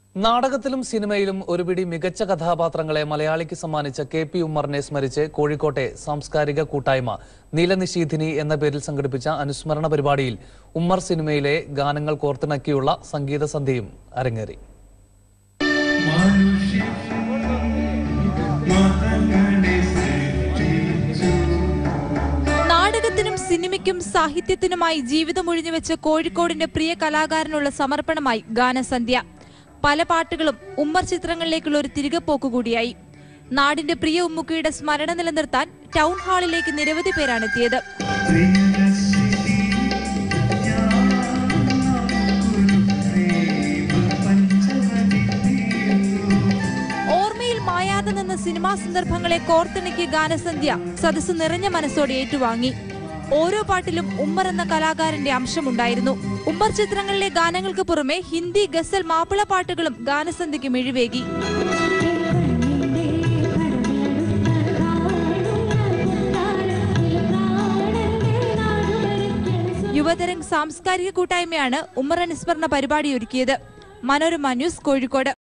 നാടകത്തിലും സിനിമയിലും ഒരുപിടി മികച്ച കഥാപാത്രങ്ങളെ മലയാളിക്ക് സമ്മാനിച്ച കെ പി ഉമ്മറിനെ സ്മരിച്ച് കോഴിക്കോട്ടെ സാംസ്കാരിക കൂട്ടായ്മ നീലനിശീധിനി എന്ന പേരിൽ സംഘടിപ്പിച്ച അനുസ്മരണ പരിപാടിയിൽ ഉമ്മർ സിനിമയിലെ ഗാനങ്ങൾ കോർത്തിണക്കിയുള്ള സംഗീത സന്ധ്യയും അരങ്ങേറി നാടകത്തിനും സിനിമയ്ക്കും സാഹിത്യത്തിനുമായി ജീവിതമൊഴിഞ്ഞു വെച്ച കോഴിക്കോടിന്റെ പ്രിയ കലാകാരനുള്ള സമർപ്പണമായി ഗാനസന്ധ്യ പല പാട്ടുകളും ഉമ്മർ ചിത്രങ്ങളിലേക്കുള്ള ഒരു തിരികെപ്പോക്ക് കൂടിയായി നാടിന്റെ പ്രിയ ഉമ്മുക്കയുടെ സ്മരണ നിലനിർത്താൻ ടൗൺ ഹാളിലേക്ക് നിരവധി പേരാണ് എത്തിയത് ഓർമ്മയിൽ മായാതെ നിന്ന സിനിമാ സന്ദർഭങ്ങളെ കോർത്തിണക്കിയ ഗാനസന്ധ്യ സദസ്സ് നിറഞ്ഞ മനസ്സോടെ ഏറ്റുവാങ്ങി ഓരോ പാട്ടിലും ഉമ്മർ എന്ന കലാകാരന്റെ അംശമുണ്ടായിരുന്നു ഉമ്മർ ചിത്രങ്ങളിലെ ഗാനങ്ങൾക്ക് പുറമെ ഹിന്ദി ഗസൽ മാപ്പിള പാട്ടുകളും ഗാനസന്ധ്യയ്ക്ക് മിഴിവേകി യുവതരംഗ് സാംസ്കാരിക കൂട്ടായ്മയാണ് ഉമ്മർ അനുസ്മരണ പരിപാടി ഒരുക്കിയത് മനോരമ ന്യൂസ് കോഴിക്കോട്